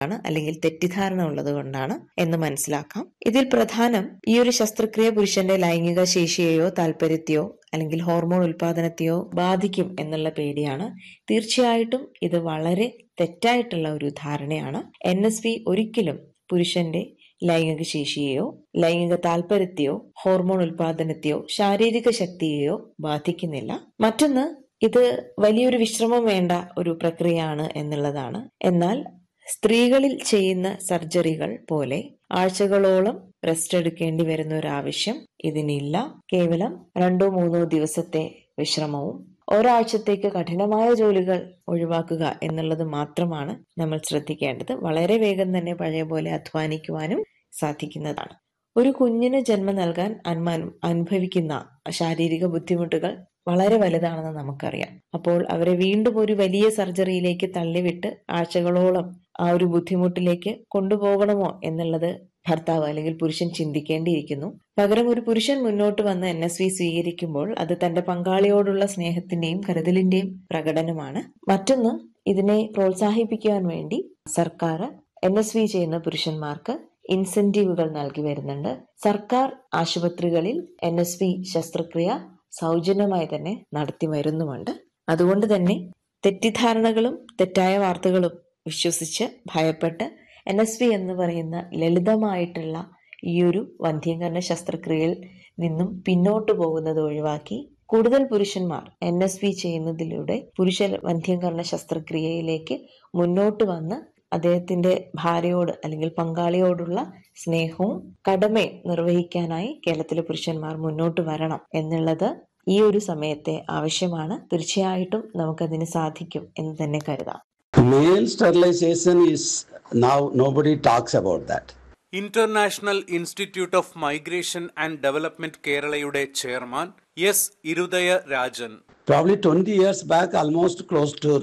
ആണ് അല്ലെങ്കിൽ തെറ്റിദ്ധാരണ ഉള്ളത് കൊണ്ടാണ് എന്ന് മനസ്സിലാക്കാം ഇതിൽ പ്രധാനം ഈ ഒരു ശസ്ത്രക്രിയ പുരുഷന്റെ ലൈംഗിക ശേഷിയെയോ താല്പര്യത്തെയോ അല്ലെങ്കിൽ ഹോർമോൺ ഉൽപാദനത്തെയോ ബാധിക്കും എന്നുള്ള പേടിയാണ് തീർച്ചയായിട്ടും ഇത് വളരെ തെറ്റായിട്ടുള്ള ഒരു ധാരണയാണ് എൻ എസ് വി ഒരിക്കലും പുരുഷന്റെ ലൈംഗിക ശേഷിയെയോ ലൈംഗിക താല്പര്യത്തെയോ ഹോർമോൺ ഉൽപാദനത്തെയോ ശാരീരിക ശക്തിയെയോ ബാധിക്കുന്നില്ല മറ്റൊന്ന് ഇത് വലിയൊരു വിശ്രമം വേണ്ട ഒരു പ്രക്രിയയാണ് എന്നുള്ളതാണ് എന്നാൽ സ്ത്രീകളിൽ ചെയ്യുന്ന സർജറികൾ പോലെ ആഴ്ചകളോളം റെസ്റ്റ് എടുക്കേണ്ടി വരുന്ന ഒരു ആവശ്യം ഇതിനില്ല കേവലം രണ്ടോ മൂന്നോ ദിവസത്തെ വിശ്രമവും ഒരാഴ്ചത്തേക്ക് കഠിനമായ ജോലികൾ ഒഴിവാക്കുക എന്നുള്ളത് മാത്രമാണ് നമ്മൾ ശ്രദ്ധിക്കേണ്ടത് വളരെ വേഗം തന്നെ പഴയ പോലെ അധ്വാനിക്കുവാനും സാധിക്കുന്നതാണ് ഒരു കുഞ്ഞിന് ജന്മം നൽകാൻ അനുമാനം അനുഭവിക്കുന്ന ശാരീരിക ബുദ്ധിമുട്ടുകൾ വളരെ വലുതാണെന്ന് നമുക്കറിയാം അപ്പോൾ അവരെ വീണ്ടും ഒരു വലിയ സർജറിയിലേക്ക് തള്ളിവിട്ട് ആഴ്ചകളോളം ആ ഒരു ബുദ്ധിമുട്ടിലേക്ക് കൊണ്ടുപോകണമോ എന്നുള്ളത് ഭർത്താവ് അല്ലെങ്കിൽ പുരുഷൻ ചിന്തിക്കേണ്ടിയിരിക്കുന്നു പകരം ഒരു പുരുഷൻ മുന്നോട്ട് വന്ന് എൻ എസ് വി സ്വീകരിക്കുമ്പോൾ അത് തന്റെ പങ്കാളിയോടുള്ള സ്നേഹത്തിന്റെയും കരുതലിന്റെയും പ്രകടനമാണ് മറ്റൊന്ന് ഇതിനെ പ്രോത്സാഹിപ്പിക്കുവാൻ വേണ്ടി സർക്കാർ എൻ എസ് വി ചെയ്യുന്ന പുരുഷന്മാർക്ക് ഇൻസെന്റീവുകൾ നൽകി വരുന്നുണ്ട് സർക്കാർ ആശുപത്രികളിൽ എൻ എസ് വി ശസ്ത്രക്രിയ സൗജന്യമായി തന്നെ നടത്തി വരുന്നുമുണ്ട് അതുകൊണ്ട് തന്നെ തെറ്റിദ്ധാരണകളും തെറ്റായ വാർത്തകളും വിശ്വസിച്ച് ഭയപ്പെട്ട് എൻ എസ് വി എന്ന് പറയുന്ന ലളിതമായിട്ടുള്ള ഈ ഒരു വന്ധ്യീകരണ ശസ്ത്രക്രിയയിൽ നിന്നും പിന്നോട്ട് പോകുന്നത് ഒഴിവാക്കി കൂടുതൽ പുരുഷന്മാർ എൻ എസ് വി ചെയ്യുന്നതിലൂടെ പുരുഷ വന്ധ്യീകരണ ശസ്ത്രക്രിയയിലേക്ക് മുന്നോട്ട് വന്ന് അദ്ദേഹത്തിന്റെ ഭാര്യയോട് അല്ലെങ്കിൽ പങ്കാളിയോടുള്ള സ്നേഹവും കടമയും നിർവഹിക്കാനായി കേരളത്തിലെ പുരുഷന്മാർ മുന്നോട്ട് വരണം എന്നുള്ളത് ഈ ഒരു സമയത്തെ ആവശ്യമാണ് തീർച്ചയായിട്ടും നമുക്കതിന് സാധിക്കും എന്ന് തന്നെ കരുതാം Male sterilization is now nobody talks about that. International Institute of Migration and Development കേരളയുടെ chairman S Irudaya Rajan Probably 20 years back, almost close to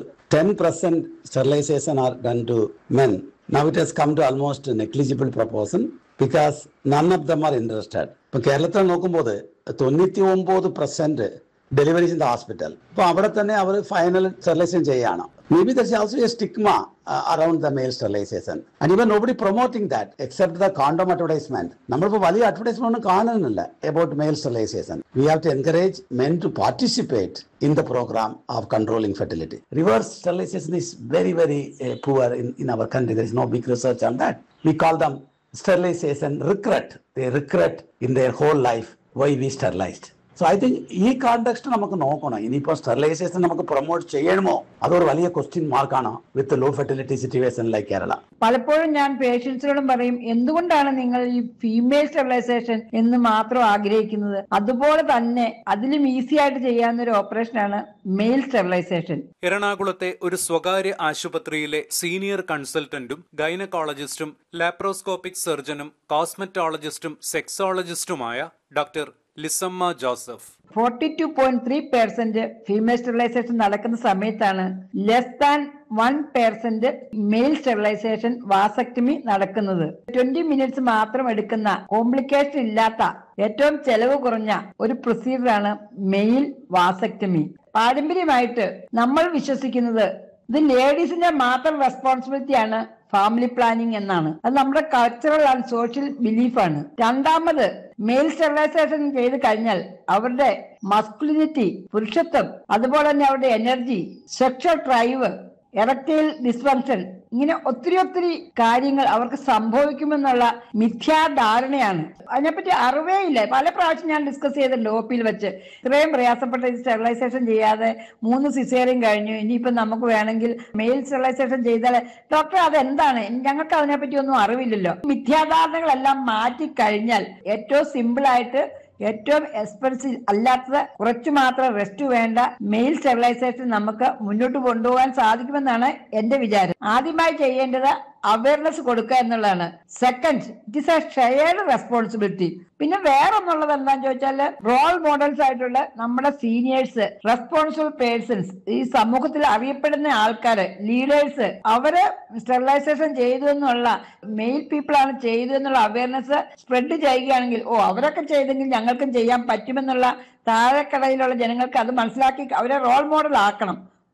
10% sterilization are done to men. Now it has come to almost a negligible proportion because none of them are interested. ഇപ്പൊ കേരളത്തിൽ നോക്കുമ്പോൾ തൊണ്ണൂറ്റി ഒമ്പത് percent deliveries in the hospital അപ്പൊ അവിടെ തന്നെ അവർ final sterilization ചെയ്യാണ് maybe there's also a stigma around the male sterilization and even nobody promoting that except the condom advertisement നമ്മളിപ്പോൾ വലിയ അഡ്വർടൈസ്മെന്റ് ഒന്നും കാണുന്നില്ല about male sterilization we have to encourage men to participate in the program of controlling fertility. Reverse sterilization is very, very uh, poor in, in our country. There is no big research on that. We call them sterilization regret. They regret in their whole life why we sterilized. So I think ഈ context നമുക്ക് നോക്കണം ഇനിയിപ്പോൾ sterilisation നമുക്ക് promote ചെയ്യണമോ അതൊരു വലിയ question മാർക്കാണ് with low fertility situation like Kerala പലപ്പോഴും ഞാൻ പേഷ്യൻസിനോടും പറയും എന്തുകൊണ്ടാണ് നിങ്ങൾ ഈ ഫീമെയിൽ സ്റ്റെറിലൈസേഷൻ എന്ന് മാത്രം ആഗ്രഹിക്കുന്നത് അതുപോലെ തന്നെ അതിലും ഈസി ആയിട്ട് ചെയ്യാവുന്ന ഒരു ഓപ്പറേഷനാണ് മെയിൽ സ്റ്റെറിലൈസേഷൻ എറണാകുളത്തെ ഒരു സ്വകാര്യ ആശുപത്രിയിലെ സീനിയർ കൺസൾട്ടന്റും ഗൈനക്കോളജിസ്റ്റും ലാപ്രോസ്കോപ്പിക് സർജനും കോസ്മെറ്റോളജിസ്റ്റും സെക്സോളജിസ്റ്റുമായ doctor Lissamma Joseph forty two point three percent female sterilization നടക്കുന്ന സമയത്താണ് less than one percent male sterilization vasectomy നടക്കുന്നത് ട്വന്റി മിനിറ്റ്സ് മാത്രം എടുക്കുന്ന കോംപ്ലിക്കേഷൻ ഇല്ലാത്ത ഏറ്റവും ചെലവ് കുറഞ്ഞ ഒരു പ്രൊസീജിയറാണ് മെയിൽ വാസക്ടമി പാരമ്പര്യമായിട്ട് നമ്മൾ വിശ്വസിക്കുന്നത് ഇത് ലേഡീസിന്റെ മാത്രം റെസ്പോൺസിബിലിറ്റിയാണ് ഫാമിലി പ്ലാനിങ് എന്നാണ് അത് നമ്മുടെ കൾച്ചറൽ ആൻഡ് സോഷ്യൽ ബിലീഫാണ് രണ്ടാമത് മെയിൽ സ്റ്റെറിലൈസേഷൻ ചെയ്ത് കഴിഞ്ഞാൽ അവരുടെ മസ്കുലിനിറ്റി പുരുഷത്വം അതുപോലെ തന്നെ അവരുടെ energy sexual drive erectile dysfunction ഇങ്ങനെ ഒത്തിരി ഒത്തിരി കാര്യങ്ങൾ അവർക്ക് സംഭവിക്കുമെന്നുള്ള മിഥ്യാധാരണയാണ് അതിനെപ്പറ്റി അറിവേ ഇല്ല പല പ്രാവശ്യം ഞാൻ ഡിസ്കസ് ചെയ്തിട്ടുണ്ട് ഒ പിയിൽ വെച്ച് ഇത്രയും പ്രയാസപ്പെട്ട ഈ സ്റ്റെറിലൈസേഷൻ ചെയ്യാതെ മൂന്ന് സിസേറിയും കഴിഞ്ഞു ഇനിയിപ്പോ നമുക്ക് വേണമെങ്കിൽ മെയിൽ സ്റ്റെറിലൈസേഷൻ ചെയ്താൽ ഡോക്ടർ അതെന്താണ് ഞങ്ങൾക്ക് അതിനെപ്പറ്റി ഒന്നും അറിവില്ലല്ലോ മിഥ്യാധാരണകളെല്ലാം മാറ്റി കഴിഞ്ഞാൽ ഏറ്റവും സിമ്പിൾ ആയിട്ട് ഏറ്റവും എക്സ്പെൻസീവ് അല്ലാത്തത് കുറച്ചു മാത്രം റെസ്റ്റ് വേണ്ട മെയിൽ സ്റ്റെറിലൈസേഷൻ നമുക്ക് മുന്നോട്ട് കൊണ്ടുപോകാൻ സാധിക്കുമെന്നാണ് എന്റെ വിചാരം ആദ്യമായി ചെയ്യേണ്ടത് അവയർനെസ് കൊടുക്കുക എന്നുള്ളതാണ് second it is a shared responsibility പിന്നെ വേറെ ഒന്നുള്ളത് എന്താന്ന് ചോദിച്ചാൽ റോൾ മോഡൽസ് ആയിട്ടുള്ള നമ്മുടെ സീനിയേഴ്സ് റെസ്പോൺസിബിൾ പേഴ്സൺസ് ഈ സമൂഹത്തിൽ അറിയപ്പെടുന്ന ആൾക്കാര് ലീഡേഴ്സ് അവര് സ്റ്റെറിലൈസേഷൻ ചെയ്തു എന്നുള്ള മെയിൽ പീപ്പിൾ ആണ് ചെയ്തു എന്നുള്ള അവയർനെസ് സ്പ്രെഡ് ചെയ്യുകയാണെങ്കിൽ ഓ അവരൊക്കെ ചെയ്തെങ്കിൽ ഞങ്ങൾക്കും ചെയ്യാൻ പറ്റുമെന്നുള്ള താഴെക്കടയിലുള്ള ജനങ്ങൾക്ക് അത് മനസ്സിലാക്കി അവരെ റോൾ മോഡൽ ആക്കണം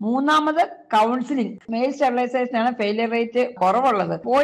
മൂന്നാമത് കൗൺസിലിംഗ് മെയിൽ സ്റ്റെറിലൈസേഷൻ ആണ് ഫെയിലിയർ റേറ്റ് കുറവുള്ളത്